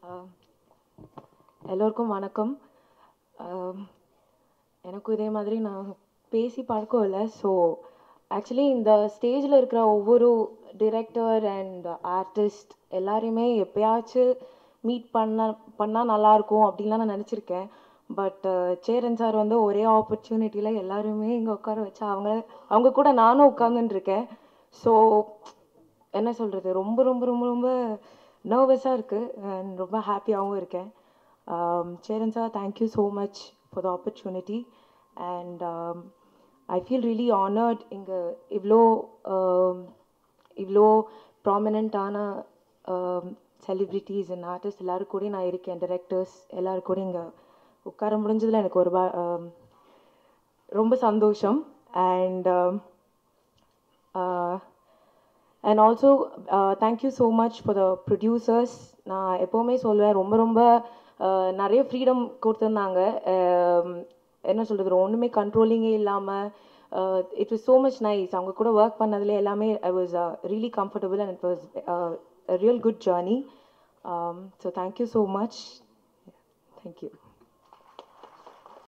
ஆஹ் எல்லோருக்கும் வணக்கம் ஆஹ் எனக்கும் இதே மாதிரி நான் பேசி பழக்கம் இல்லை ஸோ ஆக்சுவலி இந்த ஸ்டேஜில் இருக்கிற ஒவ்வொரு டிரெக்டர் அண்ட் ஆர்டிஸ்ட் எல்லாரையுமே எப்பயாச்சும் மீட் பண்ண பண்ணால் நல்லாயிருக்கும் அப்படின்லாம் நான் நினச்சிருக்கேன் பட் சேரன் சார் வந்து ஒரே ஆப்பர்ச்சுனிட்டியில் எல்லாருமே இங்கே உட்கார வச்சு அவங்க அவங்க கூட நானும் உட்காந்துட்டு இருக்கேன் ஸோ என்ன சொல்கிறது ரொம்ப ரொம்ப ரொம்ப ரொம்ப நர்வஸாக இருக்குது அண்ட் ரொம்ப ஹாப்பியாகவும் இருக்கேன் Cheran sir thank you so much for the opportunity and I feel really honoured இங்கே இவ்வளோ இவ்வளோ ப்ராமினண்ட்டான செலிப்ரிட்டிஸ் அண்ட் ஆர்டிஸ்ட் எல்லோரும் கூட நான் இருக்கேன் டிரெக்டர்ஸ் எல்லோரும் கூட இங்கே உட்கார முடிஞ்சதில் எனக்கு ஒரு பா- um, ரொம்ப சந்தோஷம் and and also thank you so much for the producers நான் எப்போவுமே சொல்லுவேன் ரொம்ப ரொம்ப uh, நிறைய ஃப்ரீடம் கொடுத்துருந்தாங்க Um, என்ன சொல்கிறது ஒன்றுமே கண்ட்ரோலிங்கே இல்லாமல் it was so much nice அவங்க கூட ஒர்க் பண்ணதுல எல்லாமே I was really comfortable and it was real good journey so thank you so much thank you